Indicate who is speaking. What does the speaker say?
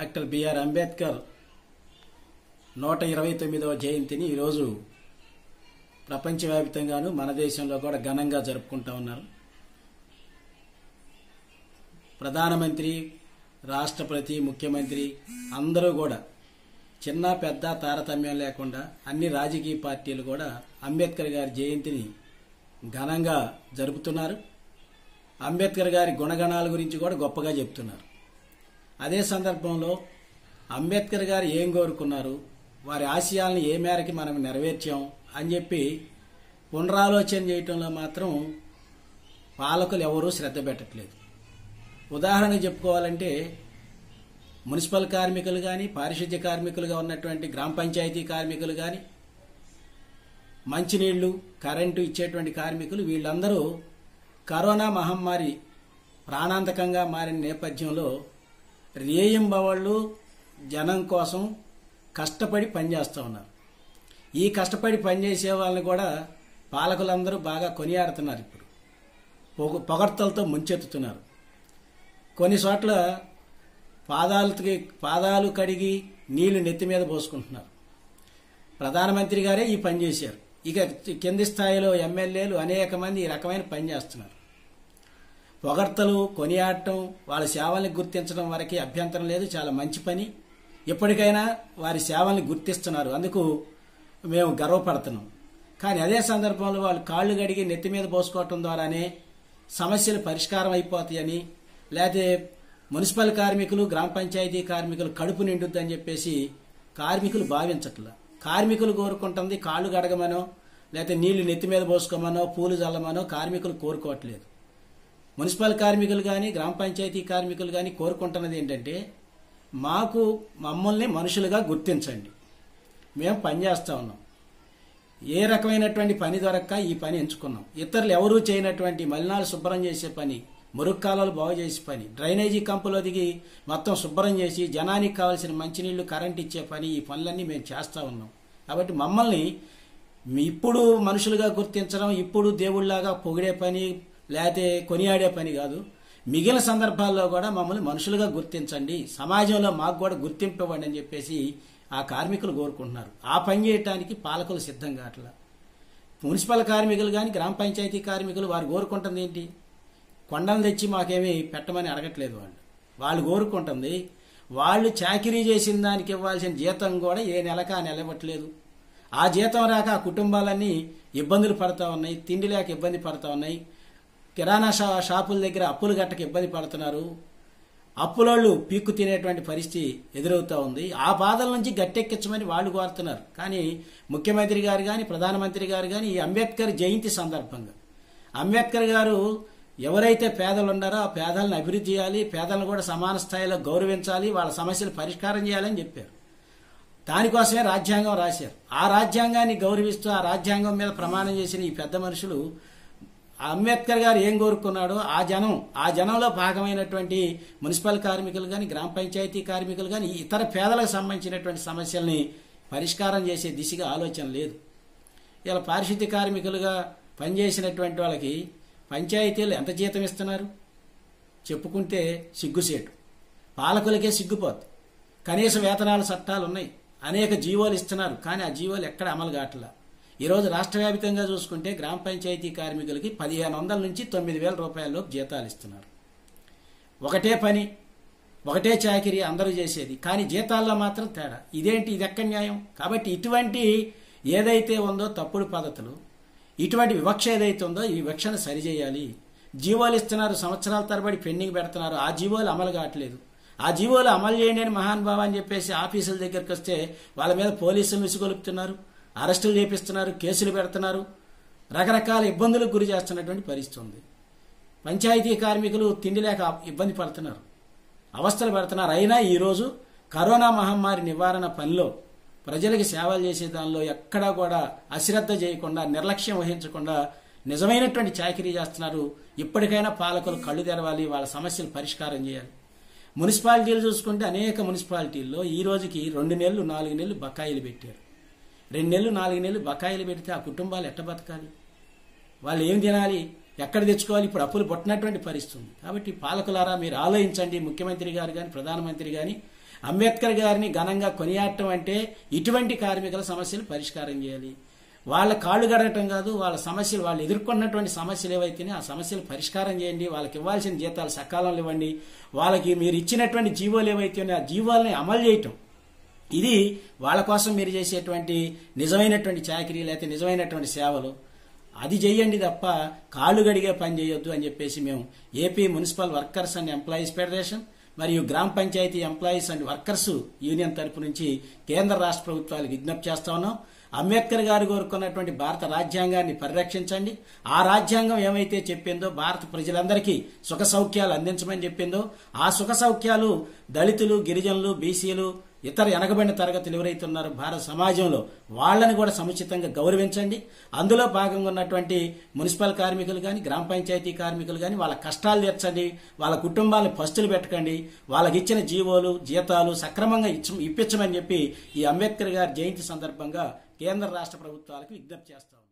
Speaker 1: doctor BR Ambedkar నూట ఇరవై తొమ్మిదవ జయంతిని ఈరోజు ప్రపంచవ్యాప్తంగాను మన దేశంలో కూడా ఘనంగా జరుపుకుంటా ఉన్నారు ప్రధానమంత్రి రాష్ట్రపతి ముఖ్యమంత్రి అందరూ కూడా చిన్న పెద్ద తారతమ్యం లేకుండా అన్ని రాజకీయ పార్టీలు కూడా అంబేద్కర్ గారి జయంతిని ఘనంగా జరుపుతున్నారు అంబేద్కర్ గారి గుణగణాల గురించి కూడా గొప్పగా చెప్తున్నారు అదే సందర్భంలో అంబేద్కర్ గారు ఏం కోరుకున్నారు వారి ఆశయాలను ఏ మేరకు మనం నెరవేర్చాం అని చెప్పి పునరాలోచన చేయటంలో మాత్రం పాలకులు ఎవరూ శ్రద్ధ పెట్టట్లేదు ఉదాహరణ చెప్పుకోవాలంటే మున్సిపల్ కార్మికులు కానీ పారిశుద్ధ్య కార్మికులుగా ఉన్నటువంటి గ్రామ పంచాయతీ కార్మికులు కానీ మంచినీళ్లు కరెంటు ఇచ్చేటువంటి కార్మికులు వీళ్ళందరూ కరోనా మహమ్మారి ప్రాణాంతకంగా మారిన నేపథ్యంలో రేయింబవళ్ళు జనం కోసం కష్టపడి పనిచేస్తూ ఉన్నారు ఈ కష్టపడి పనిచేసే వాళ్ళని కూడా పాలకులందరూ బాగా కొనియాడుతున్నారు ఇప్పుడు పొగ పొగడ్తలతో ముంచెత్తుతున్నారు కొన్ని చోట్ల పాదాలకి పాదాలు కడిగి నీళ్లు నెత్తి మీద పోసుకుంటున్నారు ప్రధానమంత్రి గారే ఈ పని చేశారు ఇక కింది స్థాయిలో ఎమ్మెల్యేలు అనేక మంది ఈ రకమైన పని చేస్తున్నారు పొగడ్తలు కొనియాడటం వాళ్ళ సేవల్ని గుర్తించడం వరకు అభ్యంతరం లేదు చాలా మంచి పని ఎప్పటికైనా వారి సేవల్ని గుర్తిస్తున్నారు అందుకు మేము గర్వపడుతున్నాం కానీ అదే సందర్భంలో వాళ్ళు కాళ్ళు గడిగి నెత్తి మీద పోసుకోవటం ద్వారానే సమస్యలు పరిష్కారం అయిపోతాయని లేకపోతే మున్సిపల్ కార్మికులు గ్రామ పంచాయతీ కార్మికులు కడుపు నిండుద్దని చెప్పేసి కార్మికులు భావించట్లా కార్మికులు కోరుకుంటుంది కాళ్ళు గడగమనో లేకపోతే నీళ్లు నెత్తి మీద పోసుకోమనో పూలు చల్లమనో కార్మికులు కోరుకోవట్లేదు మున్సిపల్ కార్మికులు కానీ గ్రామ పంచాయతీ కార్మికులు కానీ కోరుకుంటున్నది ఏంటంటే మాకు మమ్మల్ని మనుషులుగా గుర్తించండి మేము పని చేస్తా ఉన్నాం ఏ రకమైనటువంటి పని దొరక్క ఈ పని ఎంచుకున్నాం ఇతరులు ఎవరూ చేయనటువంటి మలినాలు శుభ్రం చేసే పని మురుగు కాలువలు బాగు చేసే పని డ్రైనేజీ కంపులో దిగి మొత్తం శుభ్రం చేసి జనానికి కావాల్సిన మంచినీళ్లు కరెంట్ ఇచ్చే పని ఈ పనులన్నీ మేము చేస్తా ఉన్నాం కాబట్టి మమ్మల్ని ఇప్పుడు మనుషులుగా గుర్తించడం ఇప్పుడు దేవుళ్లాగా పొగిడే పని లేకపోతే కొనియాడే పని కాదు మిగిలిన సందర్భాల్లో కూడా మమ్మల్ని మనుషులుగా గుర్తించండి సమాజంలో మాకు కూడా గుర్తింపు ఇవ్వండి అని చెప్పేసి ఆ కార్మికులు కోరుకుంటున్నారు ఆ పని చేయటానికి పాలకులు సిద్ధం కావట్లా మున్సిపల్ కార్మికులు కానీ గ్రామ పంచాయతీ కార్మికులు వారు కోరుకుంటుంది ఏంటి కొండలు తెచ్చి మాకేమీ పెట్టమని అడగట్లేదు వాళ్ళు వాళ్ళు కోరుకుంటుంది వాళ్ళు చాకరీ చేసిన దానికి ఇవ్వాల్సిన జీతం కూడా ఏ నెలకా నెల ఇవ్వట్లేదు ఆ జీతం రాక ఆ కుటుంబాలన్నీ ఇబ్బందులు పడతా ఉన్నాయి తిండి లేక ఇబ్బంది పడతా ఉన్నాయి కిరాణా షా షాపుల దగ్గర అప్పులు గట్టక ఇబ్బంది పడుతున్నారు అప్పులోళ్ళు పీక్కు తినేటువంటి పరిస్థితి ఎదురవుతా ఉంది ఆ బాధల నుంచి గట్టెక్కించమని వాళ్ళు కోరుతున్నారు కానీ ముఖ్యమంత్రి గారు కానీ ప్రధానమంత్రి గారు కానీ ఈ అంబేద్కర్ జయంతి సందర్భంగా అంబేద్కర్ గారు ఎవరైతే పేదలు ఉన్నారో ఆ పేదలను అభివృద్ధి చేయాలి పేదలను కూడా సమాన స్థాయిలో గౌరవించాలి వాళ్ళ సమస్యలు పరిష్కారం చేయాలని చెప్పారు దానికోసమే రాజ్యాంగం రాశారు ఆ రాజ్యాంగాన్ని గౌరవిస్తూ ఆ రాజ్యాంగం మీద ప్రమాణం చేసిన ఈ పెద్ద మనుషులు అంబేద్కర్ గారు ఏం కోరుకున్నాడో ఆ జనం ఆ జనంలో భాగమైనటువంటి మున్సిపల్ కార్మికులు కానీ గ్రామ పంచాయతీ కార్మికులు కానీ ఇతర పేదలకు సంబంధించినటువంటి సమస్యల్ని పరిష్కారం చేసే దిశగా ఆలోచన లేదు ఇలా పారిశుద్ధ్య కార్మికులుగా పనిచేసినటువంటి వాళ్ళకి పంచాయతీలు ఎంత జీతం ఇస్తున్నారు చెప్పుకుంటే సిగ్గుసేటు పాలకులకే సిగ్గుపోద్ది కనీస వేతనాల చట్టాలు ఉన్నాయి అనేక జీవోలు ఇస్తున్నారు కానీ ఆ జీవోలు ఎక్కడ అమలు కావట్లా ఈరోజు రాష్ట్ర వ్యాప్తంగా చూసుకుంటే గ్రామ పంచాయతీ కార్మికులకి పదిహేను వందల నుంచి తొమ్మిది వేల రూపాయల్లో జీతాలు ఇస్తున్నారు ఒకటే పని ఒకటే చాకిరి అందరూ చేసేది కానీ జీతాల్లో మాత్రం తేడా ఇదేంటి ఇది ఎక్కడ న్యాయం కాబట్టి ఇటువంటి ఏదైతే ఉందో తప్పుడు పద్ధతులు ఇటువంటి వివక్ష ఏదైతే ఉందో ఈ వివక్షను సరిచేయాలి జీవోలు ఇస్తున్నారు సంవత్సరాల తరబడి పెండింగ్ పెడుతున్నారు ఆ జీవోలు అమలు కావట్లేదు ఆ జీవోలు అమలు చేయండి అని మహానుభావ అని చెప్పేసి ఆఫీసుల దగ్గరికి వస్తే వాళ్ళ మీద పోలీసులు విసుగొలుపుతున్నారు అరెస్టులు చేపిస్తున్నారు కేసులు పెడుతున్నారు రకరకాల ఇబ్బందులకు గురి చేస్తున్నటువంటి పరిస్థితి ఉంది పంచాయతీ కార్మికులు తిండి లేక ఇబ్బంది పడుతున్నారు అవస్థలు పడుతున్నారు అయినా ఈరోజు కరోనా మహమ్మారి నివారణ పనిలో ప్రజలకి సేవలు చేసే దానిలో ఎక్కడా కూడా అశ్రద్ధ చేయకుండా నిర్లక్ష్యం వహించకుండా నిజమైనటువంటి చాకరీ చేస్తున్నారు ఇప్పటికైనా పాలకులు కళ్ళు తెరవాలి వాళ్ళ సమస్యలు పరిష్కారం చేయాలి మున్సిపాలిటీలు చూసుకుంటే అనేక మున్సిపాలిటీల్లో ఈ రోజుకి రెండు నెలలు నాలుగు నెలలు బకాయిలు పెట్టారు రెండు నెలలు నాలుగు నెలలు బకాయిలు పెడితే ఆ కుటుంబాలు ఎట్ట బతకాలి వాళ్ళు ఏం తినాలి ఎక్కడ తెచ్చుకోవాలి ఇప్పుడు అప్పులు పుట్టినటువంటి పరిస్థితి ఉంది కాబట్టి పాలకులారా మీరు ఆలోచించండి ముఖ్యమంత్రి గారు కానీ ప్రధానమంత్రి కానీ అంబేద్కర్ గారిని ఘనంగా కొనియాడటం అంటే ఇటువంటి కార్మికుల సమస్యలు పరిష్కారం చేయాలి వాళ్ళ కాళ్ళు గడగటం కాదు వాళ్ళ సమస్యలు వాళ్ళు ఎదుర్కొన్నటువంటి సమస్యలు ఏవైతేనే ఆ సమస్యలు పరిష్కారం చేయండి వాళ్ళకి ఇవ్వాల్సిన జీతాలు సకాలంలో ఇవ్వండి వాళ్ళకి మీరు ఇచ్చినటువంటి జీవోలు ఏవైతే ఆ జీవోల్ని అమలు చేయటం ఇది వాళ్ళ కోసం మీరు చేసేటువంటి నిజమైనటువంటి చాకరీ లేకపోతే నిజమైనటువంటి సేవలు అది చెయ్యండి తప్ప కాళ్ళు గడిగే పని చేయొద్దు అని చెప్పేసి మేము AP municipal workers and employees federation మరియు గ్రామ panchayat employees and workers union తరపు నుంచి కేంద్ర రాష్ట్ర ప్రభుత్వాలకు విజ్ఞప్తి చేస్తా ఉన్నాం అంబేద్కర్ గారు కోరుకున్నటువంటి భారత రాజ్యాంగాన్ని పరిరక్షించండి ఆ రాజ్యాంగం ఏమైతే చెప్పిందో భారత ప్రజలందరికీ సుఖ సౌఖ్యాలు అందించమని చెప్పిందో ఆ సుఖ సౌఖ్యాలు దళితులు గిరిజనులు బీసీలు ఇతర వెనకబడిన తరగతులు ఎవరైతే ఉన్నారో భారత సమాజంలో వాళ్ళని కూడా సముచితంగా గౌరవించండి అందులో భాగంగా ఉన్నటువంటి మున్సిపల్ కార్మికులు కానీ గ్రామ పంచాయతీ కార్మికులు కానీ వాళ్ళ కష్టాలు తీర్చండి వాళ్ళ కుటుంబాలను పస్తులు పెట్టకండి వాళ్ళకి ఇచ్చిన జీవోలు జీతాలు సక్రమంగా ఇచ్చ- ఇప్పించమని చెప్పి ఈ అంబేద్కర్ గారి జయంతి సందర్భంగా కేంద్ర రాష్ట్ర ప్రభుత్వాలకు విజ్ఞప్తి చేస్తాం